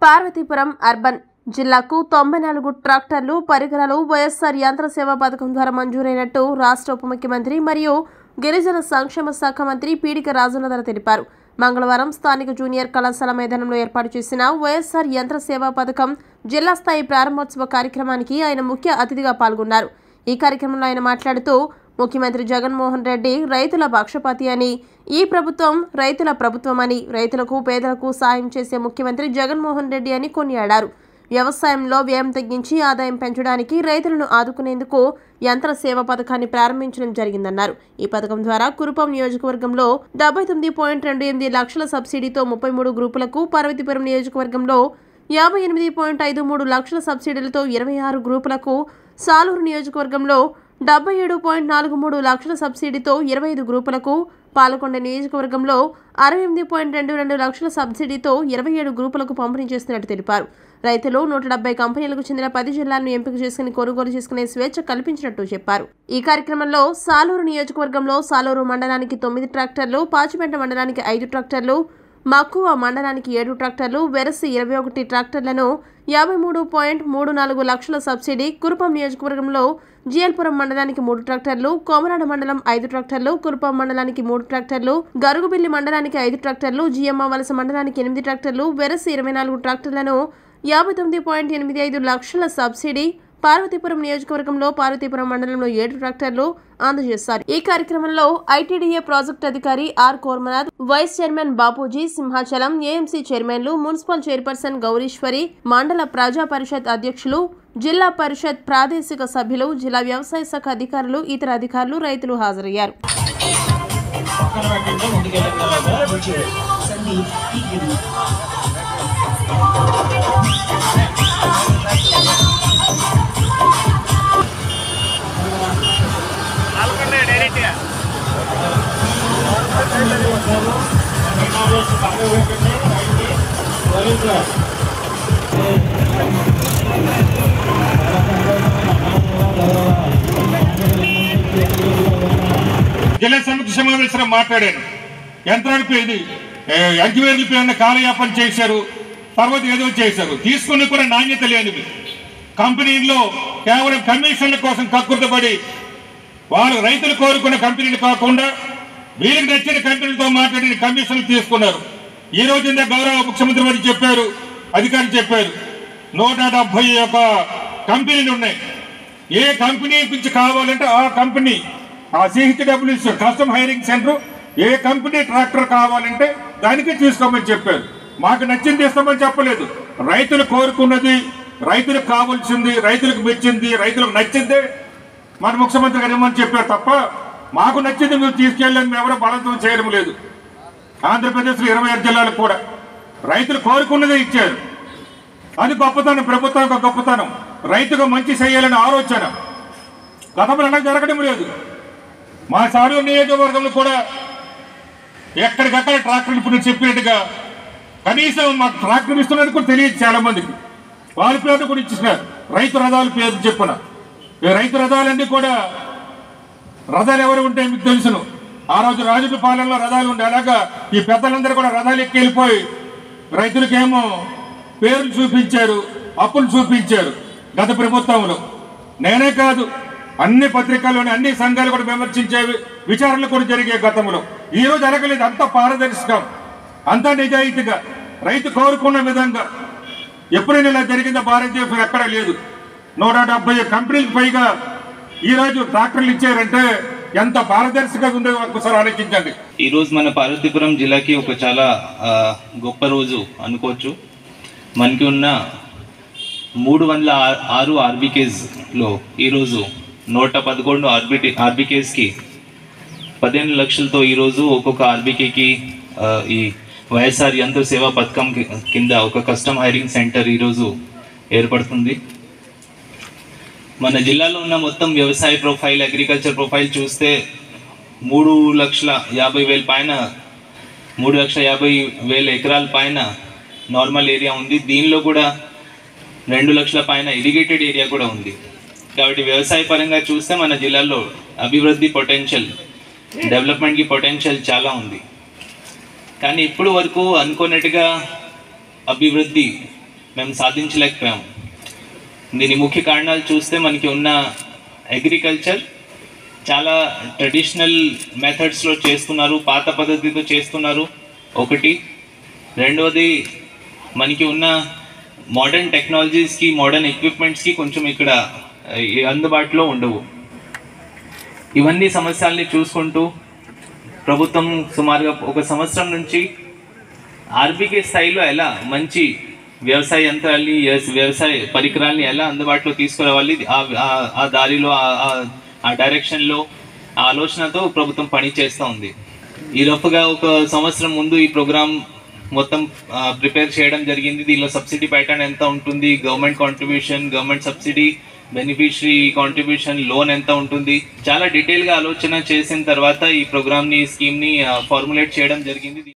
Parvathipuram urban జిల్లాకు తొంభై నాలుగు ట్రాక్టర్లు పరికరాలు వైఎస్ఆర్ యంత్ర సేవా పథకం ద్వారా మంజూరైనట్టు రాష్ట్ర ఉప ముఖ్యమంత్రి మరియు గిరిజన సంక్షేమ శాఖ మంత్రి పీడిక రాజేంద్ర తెలిపారు మంగళవారం స్థానిక జూనియర్ కళాశాల మైదానంలో ఏర్పాటు చేసిన వైఎస్ఆర్ యంత్ర సేవా పథకం జిల్లా స్థాయి ప్రారంభోత్సవ కార్యక్రమానికి ఆయన ముఖ్య అతిథిగా పాల్గొన్నారు ఈ కార్యక్రమంలో ఆయన మాట్లాడుతూ ముఖ్యమంత్రి జగన్మోహన్ రెడ్డి రైతుల పక్షపాతి అని ఈ ప్రభుత్వం రైతుల ప్రభుత్వం అని రైతులకు పేదలకు సాయం చేసే ముఖ్యమంత్రి జగన్మోహన్ రెడ్డి అని కొనియాడారు వ్యవసాయంలో వ్యయం తగ్గించి ఆదాయం పెంచడానికి రైతులను ఆదుకునేందుకు యంత్ర సేవ పథకాన్ని ప్రారంభించడం జరిగిందన్నారు ఈ పథకం ద్వారా కురుపం నియోజకవర్గంలో డెబ్బై తొమ్మిది పాయింట్ రెండు ఎనిమిది లక్షల సబ్సిడీతో ముప్పై మూడు గ్రూపులకు పార్వతీపురం నియోజకవర్గంలో యాభై ఎనిమిది పాయింట్ ఐదు మూడు లక్షల సబ్సిడీలతో ఇరవై ఆరు గ్రూపులకు సాలూరు నియోజకవర్గంలో డెబ్బై ఏడు పాయింట్ నాలుగు మూడు లక్షల సబ్సిడీతో ఇరవై ఐదు గ్రూపులకు పాలకొండ నియోజకవర్గంలో అరవై ఎనిమిది పాయింట్ రెండు రెండు లక్షల సబ్సిడీతో ఇరవై ఏడు గ్రూపులకు పంపిణీ చేస్తున్నట్టు తెలిపారు రైతులు నూట డెబ్బై కంపెనీలకు చెందిన పది జిల్లాలను ఎంపిక చేసుకుని కొనుగోలు చేసుకునే స్వేచ్ఛ కల్పించినట్టు చెప్పారు ఈ కార్యక్రమంలో సాలూరు నియోజకవర్గంలో సాలూరు మండలానికి తొమ్మిది ట్రాక్టర్లు పాచిపెంట మండలానికి ఐదు ట్రాక్టర్లు మక్కువ మండలానికి ఏడు ట్రాక్టర్లు వెరసి ఇరవై ఒకటి ట్రాక్టర్లను యాభై మూడు పాయింట్ మూడు నాలుగు లక్షల సబ్సిడీ కురుపం నియోజకవర్గంలో జిఎల్పురం మండలానికి మూడు ట్రాక్టర్లు కోమరాడ మండలం ఐదు ట్రాక్టర్లు కురుపం మండలానికి మూడు ట్రాక్టర్లు గరుగుబిల్లి మండలానికి ఐదు ట్రాక్టర్లు జిఎమ్మ వలస మండలానికి ఎనిమిది ట్రాక్టర్లు వెరసి ఇరవై నాలుగు ట్రాక్టర్లను యాభై తొమ్మిది పాయింట్ ఎనిమిది ఐదు లక్షల సబ్సిడీ పార్వతీపురం నియోజకవర్గంలో పార్వతీపురం మండలంలో ఏడు ట్రాక్టర్లు అందజేశారు ఈ కార్యక్రమంలో ఐటీడీఏ ప్రాజెక్ట్ అధికారి R Kormanath vice chairman Bapuji Simhachalam AMC చైర్మన్లు మున్సిపల్ చైర్పర్సన్ గౌరీశ్వరి మండల ప్రజా పరిషత్ అధ్యక్షులు జిల్లా పరిషత్ ప్రాదేశిక సభ్యులు జిల్లా వ్యవసాయ శాఖ అధికారులు ఇతర అధికారులు రైతులు హాజరయ్యారు పక్కన పెట్టండి ముందుకెళ్ళిన తర్వాత పక్కన పెట్టండి రవీంద్ర జిల్లా సమితి సమావేశంలో మాట్లాడాను యంత్రానికి ఇది ఏ, అంకివేర్లు పేరున కాలయాపన చేశారు తర్వాత ఏదో చేశారు తీసుకుని కూడా నాణ్యత లేనివి కంపెనీల్లో కేవలం కమిషన్ల కోసం కక్కుర్తపడి వాళ్ళు రైతులు కోరుకున్న కంపెనీలు కాకుండా వీరికి నచ్చిన కంపెనీలతో మాట్లాడిన కమిషన్లు తీసుకున్నారు ఈ రోజు ఇందా గౌరవ ముఖ్యమంత్రి వారు చెప్పారు అధికారులు చెప్పారు నూట డెబ్బై ఒక కంపెనీలు ఉన్నాయి ఏ కంపెనీ గురించి కావాలంటే ఆ కంపెనీ ఆ సిహెచ్డబ్ల్యూస్ కస్టమ్ హైరింగ్ సెంటర్ ఏ కంపెనీ ట్రాక్టర్ కావాలంటే దానికి తీసుకోమని చెప్పారు మాకు నచ్చింది ఇస్తామని చెప్పలేదు రైతులు కోరుకున్నది రైతులకు కావాల్సింది రైతులకు మెచ్చింది రైతులకు నచ్చిందే మన ముఖ్యమంత్రి గారు ఇవ్వమని చెప్పారు తప్ప మాకు నచ్చింది మీరు తీసుకెళ్ళని మేము ఎవరో బలవంతం చేయడం లేదు ఆంధ్రప్రదేశ్లో ఇరవై ఆరు జిల్లాలకు కూడా రైతులు కోరుకున్నదే ఇచ్చారు అది గొప్పతనం ప్రభుత్వం యొక్క గొప్పతనం రైతుకు మంచి చేయాలని ఆలోచన గతంలో అలా జరగడం లేదు మా సారు నియోజకవర్గంలో కూడా ఎక్కడికక్కడ ట్రాక్టర్ ఇప్పుడు నేను చెప్పినట్టుగా కనీసం మాకు ట్రాక్టర్ ఇస్తున్నది కూడా తెలియదు చాలా మందికి వాళ్ళ పేరు కూడా ఇచ్చినారు రైతు రథాల పేరు చెప్పిన ఈ రైతు రథాలన్నీ కూడా రథాలు ఎవరు ఉంటే మీకు తెలుసును ఆ రోజు రాజుల పాలనలో రథాలు ఉండే అలాగా ఈ పెద్దలందరూ కూడా రథాలు ఎక్కి వెళ్ళిపోయి రైతులకేమో పేర్లు చూపించారు అప్పులు చూపించారు గత ప్రభుత్వంలో నేనే కాదు అన్ని పత్రికల్లోని అన్ని సంఘాలు కూడా విమర్శించేవి విచారణలు కూడా జరిగే గతంలో ఈ రోజు జరగలేదు అంత పారదర్శకం అంత నిజాయితీగా రైతు కోరుకున్న విధంగా ఎప్పుడైనా ఇలా జరిగిందో భారతదేశం ఎక్కడా లేదు నూట డెబ్బై కంపెనీలకు పైగా ఈ రోజు ట్రాక్టర్లు ఇచ్చారంటే ఎంత పారదర్శకంగా ఉందో ఒకసారి ఆలోచించండి ఈ రోజు మన పార్వతీపురం జిల్లాకి ఒక చాలా ఆ, గొప్ప రోజు అనుకోవచ్చు మనకి ఉన్న మూడు వందల ఆ- ఆరు ఆర్బీకేస్లో ఈరోజు నూట పదకొండు ఆర్బిటి ఆర్బీకేస్కి పదిహేను లక్షలతో ఈరోజు ఒక్కొక్క ఆర్బీకేకి ఈ వైఎస్ఆర్ యంత్ర సేవా పథకం కి- కింద ఒక కస్టమ్ హైరింగ్ సెంటర్ ఈరోజు ఏర్పడుతుంది మన జిల్లాలో ఉన్న మొత్తం వ్యవసాయ ప్రొఫైల్ అగ్రికల్చర్ ప్రొఫైల్ చూస్తే మూడు లక్షల యాభై వేల పైన మూడు లక్షల యాభై వేల ఎకరాల పైన నార్మల్ ఏరియా ఉంది దీనిలో కూడా రెండు లక్షల పైన ఇరిగేటెడ్ ఏరియా కూడా ఉంది కాబట్టి వ్యవసాయ పరంగా చూస్తే మన జిల్లాలో అభివృద్ధి పొటెన్షియల్ డెవలప్మెంట్కి పొటెన్షియల్ చాలా ఉంది కానీ ఇప్పుడు వరకు అనుకున్నట్టుగా అభివృద్ధి మేము సాధించలేకపోయాం దీని ముఖ్య కారణాలు చూస్తే మనకి ఉన్న అగ్రికల్చర్ చాలా ట్రెడిషనల్ మెథడ్స్లో చేస్తున్నారు పాత పద్ధతితో చేస్తున్నారు ఒకటి రెండవది మనకి ఉన్న మోడర్న్ టెక్నాలజీస్కి మోడర్న్ ఎక్విప్మెంట్స్కి కొంచెం ఇక్కడ ఆ, ఈ అందుబాటులో ఉండవు ఇవన్నీ సమస్యల్ని చూసుకుంటూ ప్రభుత్వం సుమారుగా ఒక సంవత్సరం నుంచి ఆర్బీకే స్థాయిలో ఎలా మంచి వ్యవసాయ యంత్రాల్ని వ్యవస- వ్యవసాయ పరికరాల్ని ఎలా అందుబాటులో తీసుకురావాలి ఆ- ఆ- ఆ దారిలో ఆ- ఆ- ఆ డైరెక్షన్లో ఆ ఆలోచనతో ప్రభుత్వం పని చేస్తూ ఉంది ఈ రఫ్గా ఒక సంవత్సరం ముందు ఈ ప్రోగ్రామ్ మొత్తం ప్రిపేర్ చేయడం జరిగింది దీనిలో సబ్సిడీ ప్యాటర్న్ ఎంత ఉంటుంది government contribution government subsidy beneficiary contribution loan ఎంత ఉంటుంది చాలా డీటెయిల్గా ఆలోచన చేసిన తర్వాత ఈ ప్రోగ్రామ్ని స్కీమ్ని ఫార్ములేట్ చేయడం జరిగింది